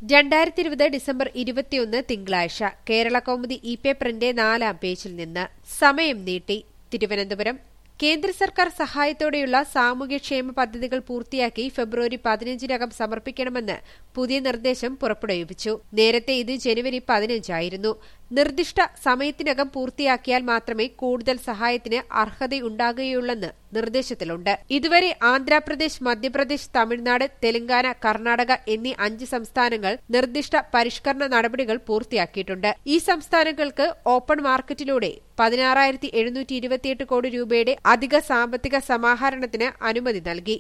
രണ്ടായിരത്തി ഇരുപത് ഡിസംബർ ഇരുപത്തിയൊന്ന് തിങ്കളാഴ്ച കേരള കൗമുദി ഇ പേപ്പറിന്റെ നാലാം പേജിൽ നിന്ന് സമയം നീട്ടി തിരുവനന്തപുരം കേന്ദ്ര സർക്കാർ സഹായത്തോടെയുള്ള സാമൂഹ്യക്ഷേമ പദ്ധതികൾ പൂർത്തിയാക്കി ഫെബ്രുവരി പതിനഞ്ചിനകം സമർപ്പിക്കണമെന്ന് പുതിയ നിർദ്ദേശം പുറപ്പെടുവിച്ചു നേരത്തെ ഇത് ജനുവരി പതിനഞ്ചായിരുന്നു നിർദ്ദിഷ്ട സമയത്തിനകം പൂർത്തിയാക്കിയാൽ മാത്രമേ കൂടുതൽ സഹായത്തിന് അർഹതയുണ്ടാകുകയുള്ളെന്ന് നിർദ്ദേശത്തിലുണ്ട് ഇതുവരെ ആന്ധ്രാപ്രദേശ് മധ്യപ്രദേശ് തമിഴ്നാട് തെലങ്കാന കർണാടക എന്നീ അഞ്ച് സംസ്ഥാനങ്ങൾ നിർദ്ദിഷ്ട പരിഷ്കരണ നടപടികൾ പൂർത്തിയാക്കിയിട്ടുണ്ട് ഈ സംസ്ഥാനങ്ങൾക്ക് ഓപ്പൺ മാർക്കറ്റിലൂടെ പതിനാറായിരത്തി എഴുന്നൂറ്റി ഇരുപത്തിയെട്ട് കോടി രൂപയുടെ അധിക സാമ്പത്തിക സമാഹരണത്തിന് അനുമതി നൽകി